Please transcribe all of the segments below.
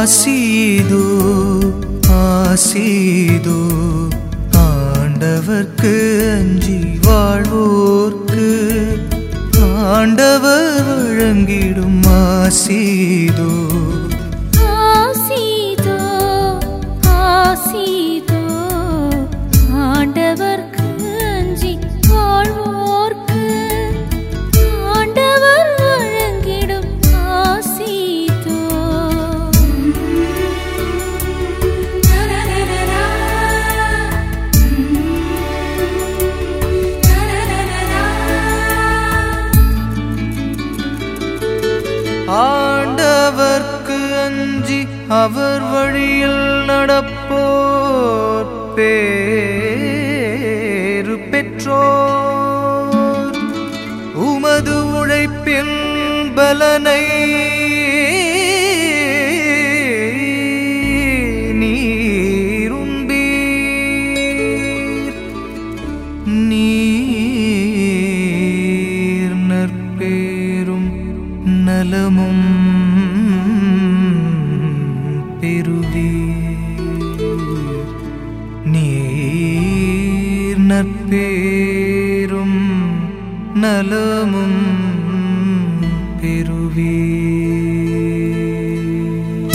ஆசீதோ ஆசீதோ ஆண்டவர்க்கு அஞ்சி வாழ்வோர்க்கு ஆண்டவர் வழங்கிடும் ஆசீதோ ஆசீதோ ஆசீதோ ஆண்டவர்க்கு அஞ்சி வாழ்வோர்க்கு ஆண்டவர் வழங்கிடும் ஆசீதோ ஆண்டவர்க்கு அஞ்சி அவர் வழியில் நடப்போர் பேரு பெற்றோர் உமது உழைப்பின் பலனை நீரும்பீர் நீர் நற்பேரும் நலமும் பெறுவீர் நீர் நற்பேரும் நலமும் பெறுவீர்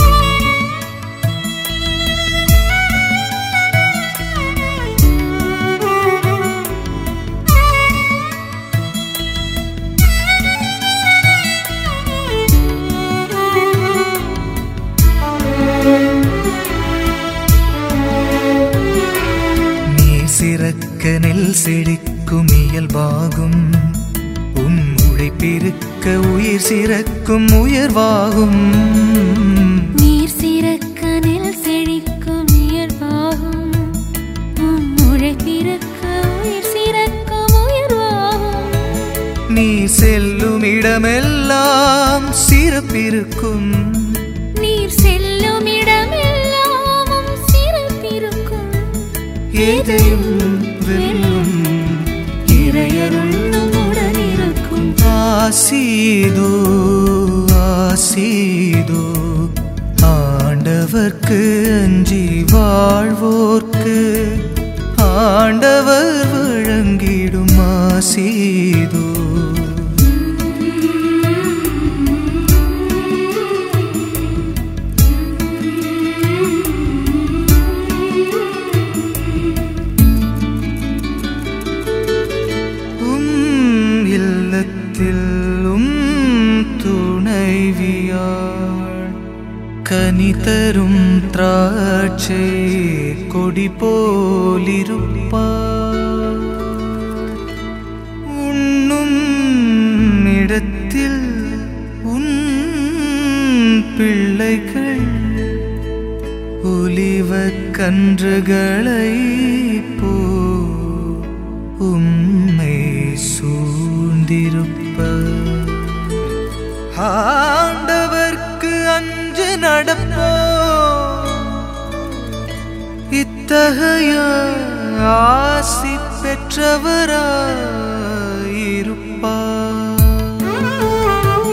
நீர் சிறக்க நெல் செழிக்கும் இயல்பாகும் உன் உழைப்பிருக்க உயிர் சிறக்கும் உயர்வாகும் நீர் சிறக்க நெல் செழிக்கும் இயல்பாகும் உம் உழைப்பிருக்க உயிர் சிறக்கும் உயர்வாகும் நீ செல்லும் இடமெல்லாம் சிறப்பிருக்கும் நீர் செல்லும் இடமெல்லாமும் சிறப்பிருக்கும் எதையும் வெல்லும் இறையருளும் உடனிருக்கும் ஆசீதோ ஆசீதோ ஆண்டவர்க்கு அஞ்சி வாழ்வோர்க்கு ஆண்டவர் வழங்கிடும் ஆசீதோ உம் இல்லத்தில் உம் துணைவியாள் கனி தரும் திராட்சை கொடி போலிருப்பார் உண்ணும் இடத்தில் உன் பிள்ளைகள் ஒலிவ கன்றுகளை போ உம்மை சூழ்ந்திருப்ப ஆண்டவர்க்கு அஞ்சு நடப்போ இத்தகைய ஆசி பெற்றவராயிருப்பார்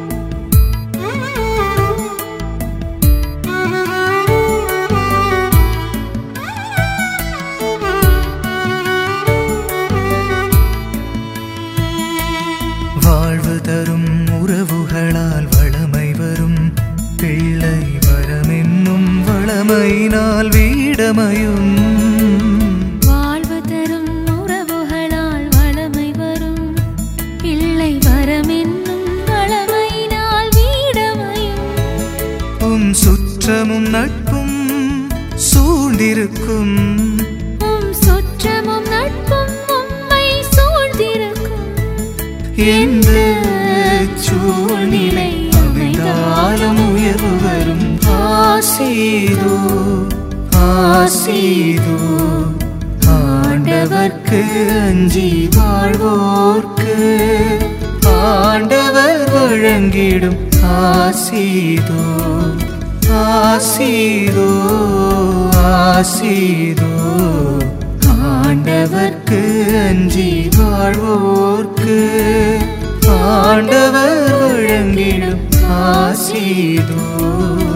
வாழ்வு தரும் உறவுகளால் வளமை வரும் பிள்ளை வரமென்னும் வளமையினால் வீடமையும் வாழ்வு தரும் உறவுகளால் வளமை வரும் பிள்ளை வரமென்னும் வளமையினால் வீடமையும் உம் சுற்றமும் நட்பும் சூழ்ந்திருக்கும் உம் சுற்றமும் நட்பும் உம்மை சூழ்ந்திருக்கும் எந்த சூழ்நிலை அமைந்தாலும் உயர்வு வரும் ஆசீதோ ஆசீதோ ஆண்டவர்க்கு அஞ்சி வாழ்வோர்க்கு ஆண்டவர் வழங்கிடும் ஆசீதோ ஆசீதோ ஆசீதோ ஆண்டவர்க்கு அஞ்சி வாழ்வோர்க்கு ஆண்டவர் வழங்கிடும் ஆசீதோ